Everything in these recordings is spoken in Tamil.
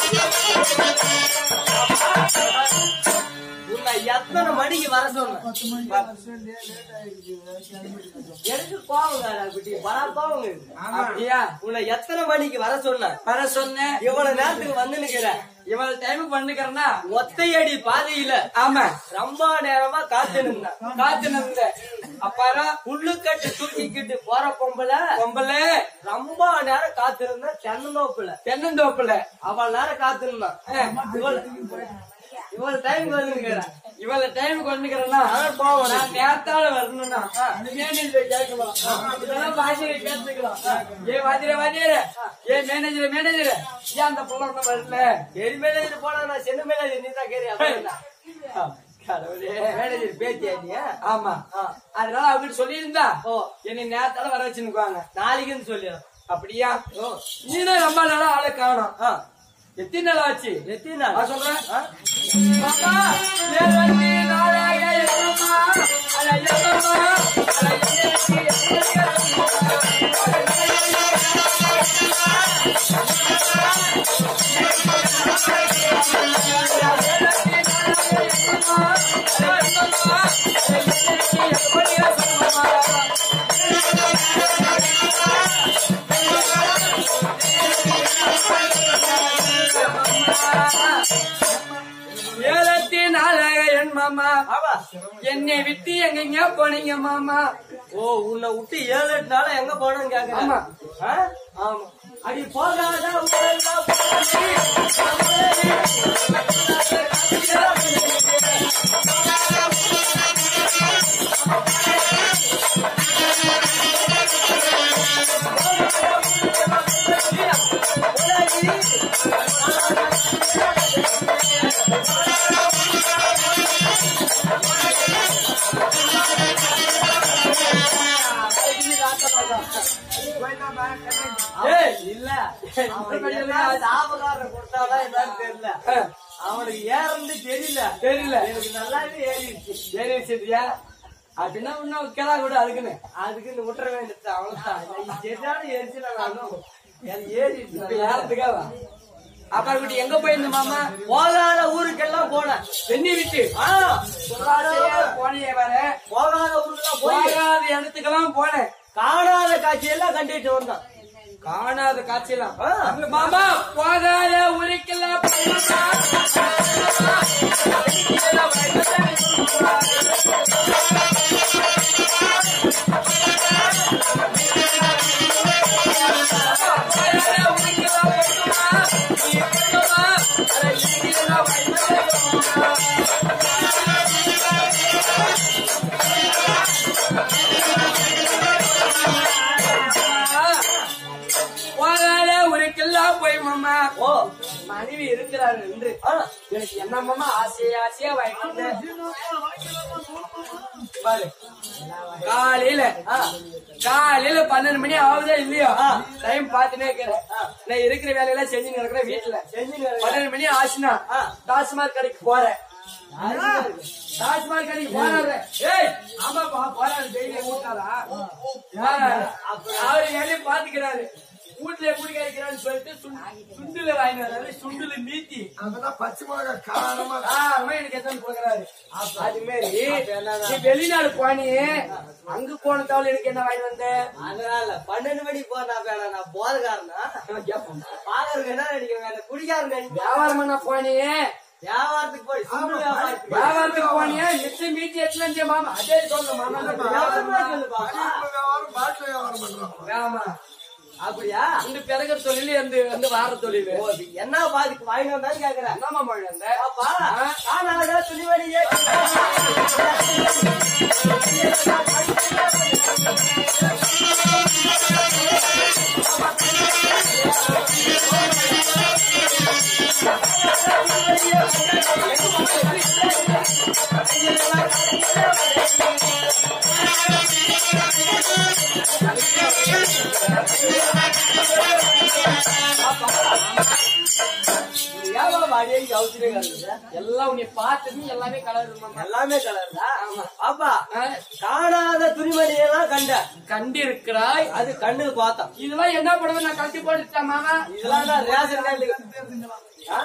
உன்னை எத்தனை மணிக்கு வர சொன்னேன் எனக்கு கோவம் வேற குட்டி வரா கோவம் இருக்கு. அப்படியா உன்னை எத்தனை மணிக்கு வர சொன்னேன் வர சொன்னேன் இவ்வளவு நேரத்துக்கு வந்து நிக்கிற இவ்வளவு டைமுக்கு பண்ணுக்கிறேன்னா ஒத்தையடி பாதையில ஆமா ரொம்ப நேரமா காத்து நின்றேன் காத்து நின்ற அப்பாரா புல்லுக்கட்டு தூக்கிக்கிட்டு போற பொம்பளை பொம்பளை ரொம்ப நேரம் காத்து இருந்தா தென்னந்தோப்புல தென்னந்தோப்புல அவள் நேரம் காத்து இருந்தான் இவ்வளவு டைம் வந்துருக்கிற இவ்வளவு டைமுக்கு வந்துக்கிறேன்னா நான் நேரத்தால வரணும்னா மேனேஜரை கேட்கலாம் இதெல்லாம் வாத்தியரை கேட்டுக்கலாம் ஏ வாத்தியர வாத்தியர ஏ மேனேஜர் மேனேஜர் ஏன் அந்த புள்ள ஒண்ணும் வரல எரி மேனேஜர் போனா நான் சின்ன மேனேஜர் நீ தான் கேரியா கடவுளே மேனேஜர் பேத்தியா நீ ஆமா அதனால அவகிட்ட சொல்லியிருந்தா ஓ என்னை நேரத்தால வர வச்சுக்குவாங்க நாளைக்குன்னு சொல்லி அப்படியா நீனும் ரொம்ப நாளா ஆளை காணும் எத்தனை நாள் ஆச்சு எத்தனை நான் நாள் சொல்றேன் ஆ? மாமா, இருபத்தி நாலாக எண்ணம்மா, அட எண்ணம்மா, அட எண்ணெய்க்கு ஏழத்தி நாளாக என் மாமா ஆமா என்னை விட்டு எங்கெங்க போனீங்க மாமா ஓ உன்னை விட்டு ஏழு எட்டு நாளா எங்க போனோம்னு கேக்குறேன் ஆமா. ஆ? ஆமா அடி போகாத ஊரெல்லாம் போகாதே. ஏய், இல்ல அவனுக்கு என்ன லாபகாரம் கொடுத்தாதான் என்னன்னு தெரியல அஹ், அவனுக்கு ஏறந்து தெரியல தெரியல எனக்கு நல்லாவே ஏறிடுச்சு ஏறி வச்சிருக்கியா அப்படின்னா இன்னும் கிளா கூட அதுக்குன்னு அதுக்கு இந்த விட்டுற வேண்டியது அவ்வளவுதான் சரியான எரிச்சல நானும் எனக்கு ஏறிடுச்சு இப்ப யாரத்துக்காவா அப்பா குட்டி எங்க போயிருந்த மாமா போகாத ஊருக்கெல்லாம் போனேன் வெண்ணி விட்டு ஆ, சொல்லாதையே போனியே வர போகாத ஊருக்கெல்லாம் போய் போகாத இடத்துக்கெல்லாம் போனேன் காணாத காட்சியெல்லாம் கண்டுட்டு வந்தான் காணாத காட்சியெல்லாம் ஆ. மாமா போகாத ஊருக்கெல்லாம் போனோமா? போகாத ஊருக்கெல்லாம் போய் மாமா ஓ மனைவி இருக்கிறாரு என்று ஆ, எனக்கு என்ன மாமா ஆசையா ஆசையா வாங்கிட்டு பாரு காலையில ஆ, காலையில பன்னெண்டு மணி ஆகுதா இல்லையோ ஆ. டைம் பாத்துனே இருக்கிறேன் நான் இருக்கிற வேலையெல்லாம் செஞ்சு நடக்கிற வீட்டுல செஞ்சுன்னு இருங்க. பன்னெண்டு மணி ஆச்சுன்னா ஆ. டாஸ்மாக் கடைக்கு போறேன் டாஸ்மாக் கடைக்கு போறாரு ஏய் ஆமாப்பா போறாரு டெய்லி ஊட்டாரா அவரு வேலையும் பாத்துக்கிறாரு வீட்டுல குடி கழிக்கிறான்னு சொல்லிட்டு சுண்டு- சுண்டுல வாங்கி வர்றாரு சுண்டுல மீத்தி அப்பதான் பச்சை மிளகா காரமா ஆமா எனக்கு எத்தனை கொடுக்குறாரு அது மாதிரி நீ வெளிநாடு போனியே அங்க போன தவிர எனக்கு என்ன வாங்கி வந்த அதனால பன்னெண்டு மணிக்கு போனா வேணாம் நான் போதகாரனா கேப்போம் பாக்குறதுக்கு என்ன நினைக்கிறேன் அந்த குடிகாரன் நினைக்கிறேன். வியாபாரம் பண்ண போனியே வியாபாரத்துக்கு போய் சுண்டு வியாபாரத்துக்கு வியாபாரத்துக்கு போனியே மிச்சம் மீட்டி எத்தனை இருந்துச்சு மாமா அதே சொல்ல மாமா வியாபாரமா சொல்லுப்பா. வியாபாரம் பாட்டில் வியாபாரம் பண்றோம் ஆமா அப்படியா இந்த பிறகு தொழில் வந்து வந்து வார தொழில் ஓ, இது என்ன பாதிக்கு வாங்கி வந்தான்னு கேக்குறேன் என்னமா மொழி அந்த அப்பா காணாத துணிமணியே ஏமா மடியை கவுத்திலே கிடக்குது எல்லாம் உன்னை பார்த்தது எல்லாமே கலர் மாமா எல்லாமே கலருதா அப்பா ஆ, காணாத துணிமணியெல்லாம் கண்ட கண்டிருக்கிறாய் அது கண்ணுக்கு பார்த்தோம் இதெல்லாம் என்ன பண்ணுவேன் நான் கழட்டி போட்டுட்டேன் மாமா இதெல்லாம் தான் ரேஷன் கார்டு ஆ?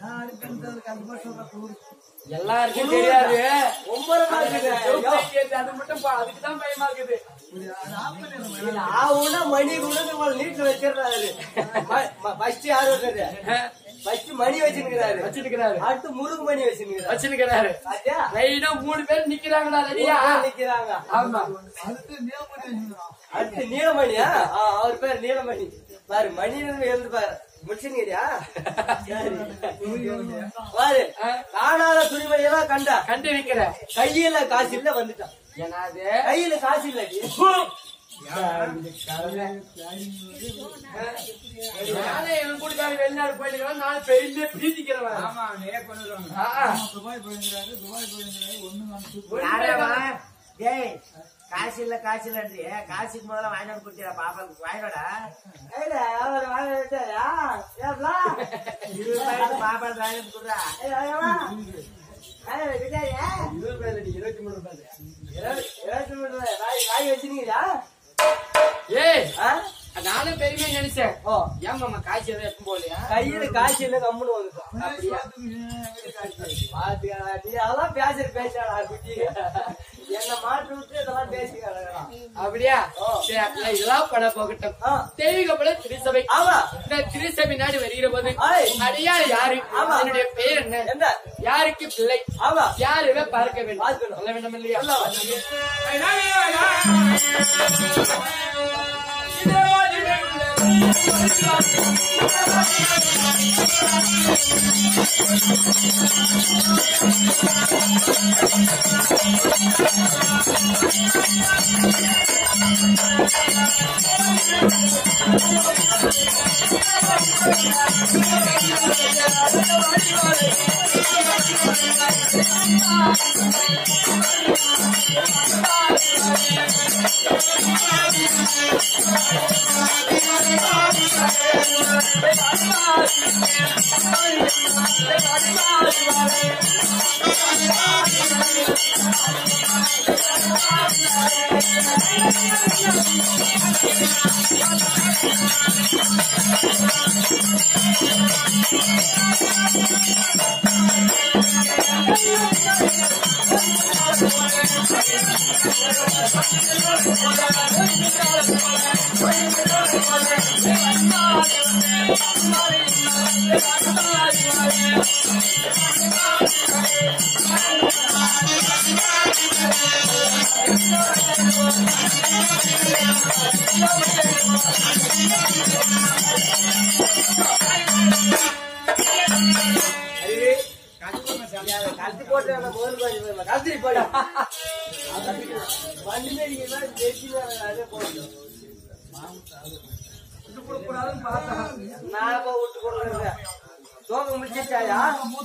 எல்லாருக்கும் தெரியாது ஒன்பது மார்க்கு அது மட்டும் பா- அதுக்குதான் பயமா இருக்குது ஆவுனா மணி கூட உங்களை நீட்ல வச்சிடுறாரு ஃபர்ஸ்ட் யாரு வச்சாரு ஃபர்ஸ்ட் மணி வச்சிருக்கிறாரு வச்சிருக்கிறாரு அடுத்து முருகு மணி வச்சிருக்கிறாரு வச்சிருக்கிறாரு பாத்தியா மெயினா மூணு பேர் நிக்கிறாங்கடா ரெடியா நிக்கிறாங்க ஆமா அடுத்து நீலமணியா ஆ, அவர் பேர் நீலமணி பாரு மணி எழுந்து பாரு முடிச்சுங்கிறியா பாரு காணாத துணிமணி எல்லாம் கண்டா கண்டு நிக்கிற கையில காசு இல்ல வந்துட்டான் என்னது கையில காசு இல்ல நானே என் கூட்டுக்காரர் வெளிநாடு போயிட்டு நாலு பெரிய பீதிக்கிறவன் ஆ, ஆ. யாரேவா? டேய், காசு இல்ல காசு இல்லன்றி காசுக்கு முதல்ல வாங்கிட்டு வந்து கொடுத்தியா பாப்பாக்கு வாங்கினோடா கையில அவர் வாங்க வச்சாரா ஏப்லா இருபது ரூபாய்க்கு பாப்பாக்கு வாங்கிட்டு வந்து கொடுறா இருபது ரூபாய் இல்லடி, இருபத்தி மூணு ரூபாய் இருபது- இருபத்தி மூணு ரூபாய் வாய் வாய் வச்சிருக்கீங்களா ஏய் ஆ? நானும் பெருமையா நினைச்சேன் ஓ ஏன் மாமா காய்ச்சி எதுவும் எடுத்து போலியா கையில காசு இல்ல கம்முன்னு வந்துட்டோம் அப்படியா பாத்துக்கடா, நீ அதெல்லாம் பேசுற பேசாடா குட்டி என்ன மாட்டு விட்டு இதெல்லாம் பேசிக்கலாம் அப்படியா ஓ. சரி அப்படியா இதெல்லாம் பட போகட்டும் ஆ. தெய்வீக பட திருசபை ஆமா இந்த திருசபை நாடு வருகிற போது ஆய். அடியார் யாரு ஆமா. என்னுடைய பெயர் என்ன என்ன யாருக்கு பிள்ளை ஆமா யாருமே பார்க்க வேண்டும் பார்க்கணும். சொல்ல வேண்டும் இல்லையா கழுத்து போட்டு வேணாம், முதல் பாதி போயிடலாம். கழுத்துரி போடு. வண்டி மேடிக்கு மேல ஜெயிச்சு வேணாம், அதே போடணும். நான் இப்ப விட்டு கொடுக்குறேன். தூக்கம் முடிச்சிட்டாயா?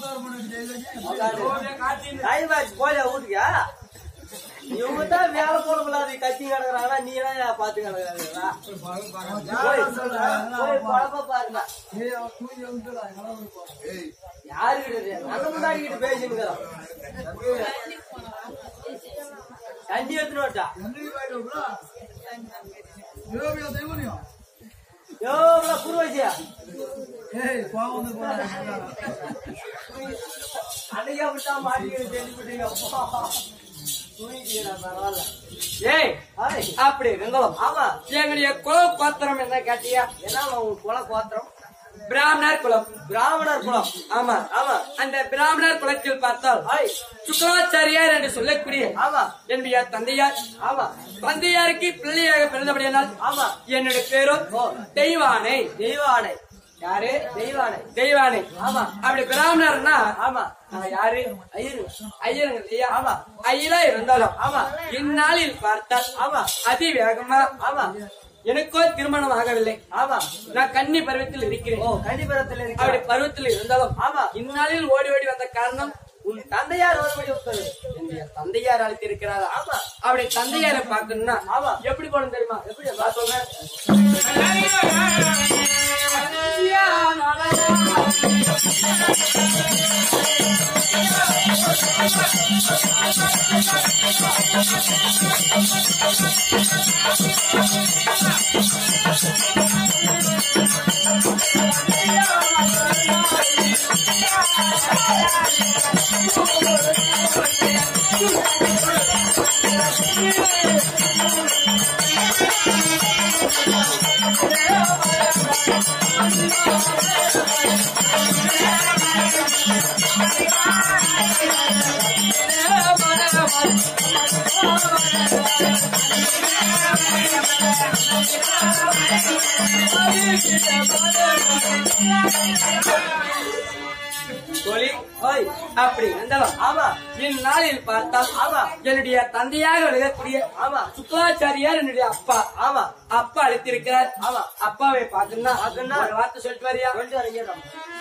டைம் ஆச்சு, போயா வீட்டுக்கா? இவங்க தான் வேலை போட முடியாது கத்தி கிடக்குறாங்க நீ எல்லாம் பாத்து கிடக்குறாங்க போய் போய் குழப்ப பாருங்க யாரு கிட்ட அந்த முன்னாடி கிட்ட பேசினுக்கிறோம் கஞ்சி எடுத்துட்டு வரட்டா யோ குருவசியா அன்னைக்கு அப்படித்தான் மாட்டிக்கிட்டு தெரிஞ்சுக்கிட்டீங்க தூங்கிட்டீங்களா பரவாயில்ல ஏய் ஆய், அப்படி இருந்தாலும் ஆமா எங்களுடைய குல கோத்திரம் என்ன கேட்டியா என்ன உங்க குல கோத்திரம் பிராமணர் குலம் பிராமணர் குலம் ஆமா ஆமா அந்த பிராமணர் குலத்தில் பார்த்தால் ஆய் சுக்கராச்சாரியார் என்று சொல்லக்கூடிய ஆமா என்னுடைய தந்தையார் ஆமா தந்தையாருக்கு பிள்ளையாக பிறந்தபடியானால் ஆமா என்னுடைய பேரும் தெய்வானை தெய்வானை யாரு தெய்வானை தெய்வானை ஆமா அப்படி பிராமணர்னா ஆமா நான் யாரு ஐயரு ஐயருங்க இல்லையா ஆமா. ஐயரா இருந்தாலும் ஆமா. இந்நாளில் பார்த்தால் ஆமா அதிவேகமா ஆமா எனக்கோ திருமணம் ஆகவில்லை ஆமா நான் கன்னி பருவத்தில் இருக்கிறேன் ஓ கண்டிபுரத்துல அப்படி இருக்கு பருவத்தில் இருந்தாலும் ஆமா இந்நாளில் ஓடி ஓடி வந்த காரணம் உன் தந்தையார் ஒருபடி உத்தரவு என்னுடைய தந்தையார் அழைத்திருக்கிறாரா ஆமா அப்படி தந்தையாரை பார்க்கணும்னா ஆமா. எப்படி போகணும் தெரியுமா எப்படி நான் சொல்றேன் எப்படி கோழி ஓய் அப்படி இருந்தாலும் ஆமா இந்நாளில் பார்த்தால் ஆமா என்னுடைய தந்தையாக விளங்கக்கூடிய ஆமா சுக்கராச்சாரியார் என்னுடைய அப்பா ஆமா அப்பா அழைத்திருக்கிறார் ஆமா. அப்பாவை பார்க்கணும்னா பார்க்கணும்னா? ஒரு வார்த்தை சொல்லிட்டு வரியா கொண்டு வரீங்க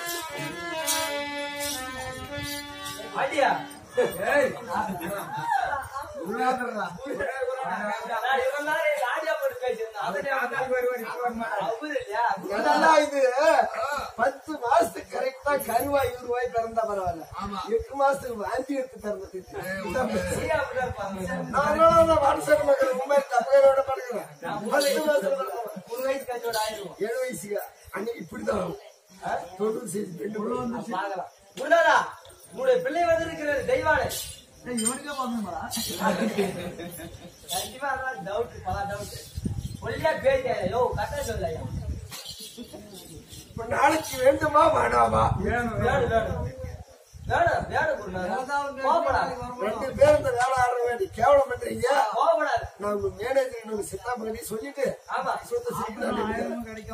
அடியா நான் இவ்வளவு நேரம் இந்த ஆடியோ போட்டு பேசியிருந்தேன். அவரு இல்லையா? இதெல்லாம் இது பத்து மாசத்துக்கு கரெக்டா கருவாய் உருவாய் பிறந்தா பரவாயில்ல எட்டு மாசத்துக்கு வாந்தி எடுத்து பிறந்தது சரியா அப்படிதான் இருப்பாங்க. நான் வாட்ஸ்அப் மக்கள் உண்மை தப்பையோட படுக்கிறேன் பத்து மாசத்துல பிறந்தவன். ஒரு வயசு கச்சோட ஆயிடுவோம் ஏழு வயசுக்கு அன்னைக்கு இப்படிதான் தொண்ணூறு சைஸ் பெண்டு பார்க்கலாம். முருகா, உங்களுடைய பிள்ளை வந்திருக்கிறது தெய்வானே கண்டிப்பா அதான் doubt, பல doubt. ஒல்லியா பேசியா? யோ, கரெக்டா சொல்லையா. இப்ப நாளைக்கு வேண்டுமா வேணாமா வேணும், வேணும். வேணும், வேணும் குருநாதா. கோவப்படாத. ரெண்டு பேரும் இந்த வேலை ஆட வேண்டி கேவலம் பண்றீங்க கோவப்படாத. நான் உங்க மேனேஜர் எனக்கு சித்தா பண்ணி சொல்லிட்டு ஆமா. சொந்த சிரிப்பு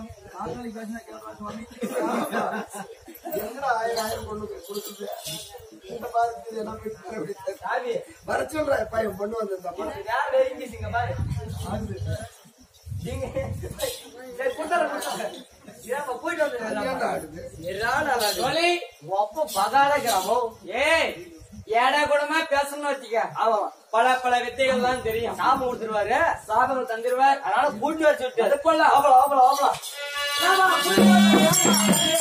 எங்கடா ஆயிரம் ஆயிரம் கொண்டு போய் கொடுக்குது இந்த மாதிரி எல்லாம் போய் தர முடியாது. சாமி, வர சொல்றேன் பையன் பொண்ணு வந்திருந்தப்பா இது யார் வெறிங்கிசிங்க பாரு. நீங்க சரி, கொடுத்துறேன், கொடுத்துறேன். ஏப்பா, போயிட்டு ஏன்டா வந்துடுறேன். ஆடுது எறான அழகு. கோழி ஒப்ப பகால கிராமம் ஏய் ஏடா கூடமா பேசணும்னு வச்சுக்க ஆமா பல பல வித்தைகள் தான் தெரியும் சாபம் கொடுத்துருவாரு சாதகம் தந்துருவார் அதனால கூட்டி வச்சு விட்டு அது போல ஆவலாம் ஆவலாம் ஆவலாம்